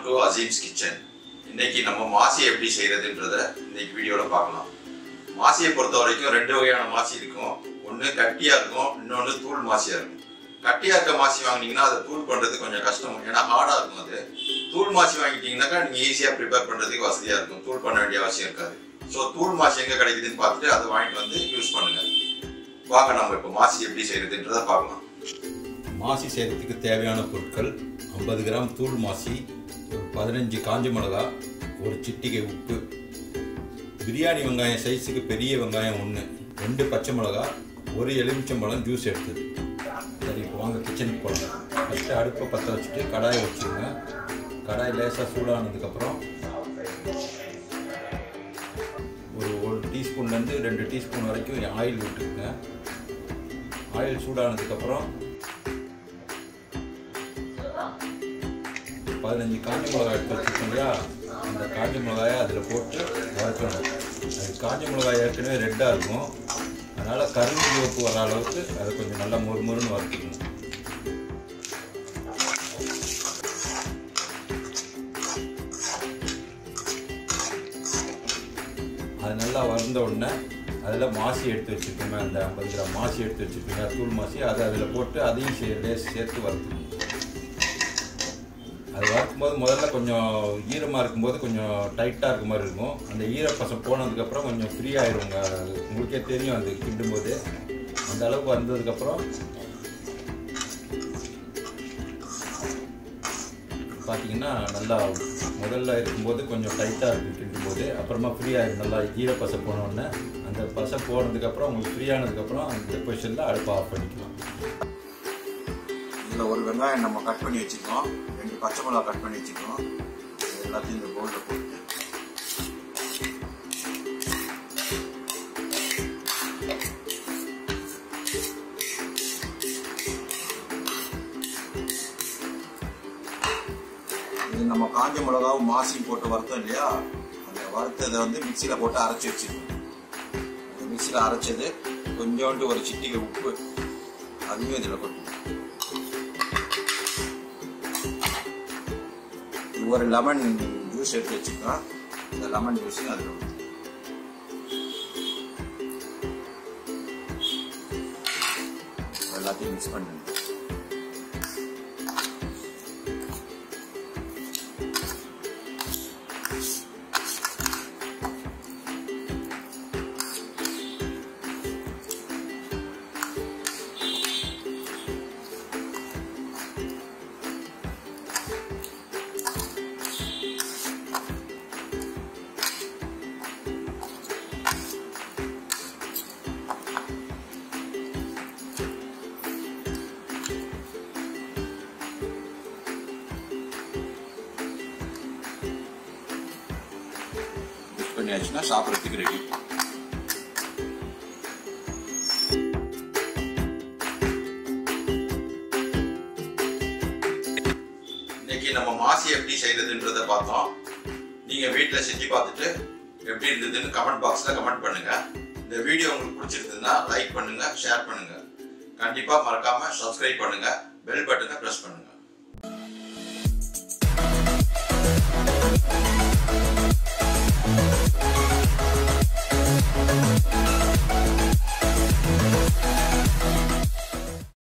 To Aseem's kitchen இன்னைக்கு நம்ம மாசி எப்படி செய்யறதுன்றத இன்னைக்கு வீடியோவில் பார்க்கலாம் மாசியை பொறுத்த வரைக்கும் ரெண்டு வகையான மாசி இருக்கும் ஒன்று கட்டியாக இருக்கும் இன்னொன்று தூள் மாசியாக இருக்கும் கட்டியாக இருக்க மாசி வாங்கினீங்கன்னா அதை தூள் பண்ணுறது கொஞ்சம் கஷ்டம் ஏன்னா ஹார்டாக இருக்கும் அது தூள் மாசி வாங்கிட்டீங்கன்னாக்கா நீங்கள் ஈஸியாக ப்ரிப்பேர் பண்ணுறதுக்கு வசதியாக இருக்கும் தூள் பண்ண வேண்டிய அவசியம் இருக்காது ஸோ தூள் மாசி எங்கே கிடைக்குதுன்னு பார்த்துட்டு அதை வாங்கிட்டு வந்து யூஸ் பண்ணுங்க வாங்க நம்ம இப்போ மாசி எப்படி செய்யறதுன்றதை பார்க்கலாம் மாசி செய்கிறதுக்கு தேவையான பொருட்கள் ஐம்பது கிராம் தூள் மாசி ஒரு பதினஞ்சு காஞ்ச மிளகா ஒரு சிட்டிகை உப்பு பிரியாணி வெங்காயம் சைஸுக்கு பெரிய வெங்காயம் ஒன்று ரெண்டு பச்சை மிளகா ஒரு எலுமிச்சம்பழம் ஜூஸ் எடுத்தது சரி இப்போ வாங்க கிச்சனுக்கு போகலாம் ஃபஸ்ட்டு அடுப்பை பற்ற வச்சுட்டு கடாயை வச்சுருங்க கடாய் லேசாக சூடானதுக்கப்புறம் ஒரு ஒரு டீஸ்பூன்லேருந்து ரெண்டு டீஸ்பூன் வரைக்கும் ஆயில் விட்டுக்குங்க ஆயில் சூடானதுக்கப்புறம் பதினஞ்சு காஞ்ச மிளகாய் எடுத்து வச்சுருக்கோம் இல்லையா அந்த காஞ்ச மிளகாயை அதில் போட்டு வறுக்கணும் அது காஞ்ச மிளகாய் ஏற்கனவே ரெட்டாக இருக்கும் அதனால் கரும்பு சிவப்பு வர அளவுக்கு அதை கொஞ்சம் நல்லா மொறு மொறுன்னு வறுத்துக்கணும் அது நல்லா வறுந்த உடனே அதில் மாசி எடுத்து வச்சுருக்கோங்க அந்த ஐம்பது கிராம் மாசி எடுத்து வச்சுருக்கீங்க தூள் மாசி அதை அதில் போட்டு அதையும் சே லேஸ் சேர்த்து வறுத்துக்கணும் அது வறுக்கும்போது முதல்ல கொஞ்சம் ஈரமாக இருக்கும்போது கொஞ்சம் டைட்டாக இருக்க மாதிரி இருக்கும் அந்த ஈரப்பசம் போனதுக்கப்புறம் கொஞ்சம் ஃப்ரீ ஆயிருங்க உங்களுக்கே தெரியும் அது கிண்டும்போது அந்த அளவுக்கு வந்ததுக்கப்புறம் பார்த்தீங்கன்னா நல்லா முதல்ல இருக்கும்போது கொஞ்சம் டைட்டாக இருக்கும் கிண்டும்போது அப்புறமா ஃப்ரீ ஆயிடும் நல்லா ஈரப்பசை போனோடனே அந்த பசை போனதுக்கப்புறம் உங்களுக்கு ஃப்ரீ ஆனதுக்கப்புறம் அந்த பொசிஷனில் அடுப்பை ஆஃப் பண்ணிக்கலாம் இதில் ஒரு வெங்காயம் நம்ம கட் பண்ணி வச்சுக்கோம் ரெண்டு பச்சை மிளகா கட் பண்ணி வச்சுக்கோம் எல்லாத்தையும் இந்த பவுலில் போட்டு இது நம்ம காஞ்ச மிளகாவும் மாசியும் போட்டு வறுத்தோம் இல்லையா அந்த வறுத்ததை வந்து மிக்சியில் போட்டு அரைச்சி வச்சுக்கணும் அந்த மிக்சியில் அரைச்சது கொஞ்சோண்டு ஒரு சிட்டிகை உப்பு அதையும் இதில் கொட்டணும் ஒரு லெமன் ஜூஸ் எடுத்து வச்சுக்கலாம் இந்த லெமன் ஜூஸையும் அதில் ஊத்தணும். எல்லாத்தையும் மிக்ஸ் பண்ணுங்க மிக்ஸ் பண்ணியாச்சுன்னா சாப்பிட்றதுக்கு ரெடி இன்னைக்கு நம்ம மாசி எப்படி செய்யறதுன்றத பார்த்தோம் நீங்க வீட்டில் செஞ்சு பார்த்துட்டு எப்படி இருந்ததுன்னு கமெண்ட் பாக்ஸ்ல கமெண்ட் பண்ணுங்க இந்த வீடியோ உங்களுக்கு பிடிச்சிருந்ததுன்னா லைக் பண்ணுங்க ஷேர் பண்ணுங்க கண்டிப்பா மறக்காம சப்ஸ்கிரைப் பண்ணுங்க பெல் பட்டனை பிரஸ் பண்ணுங்க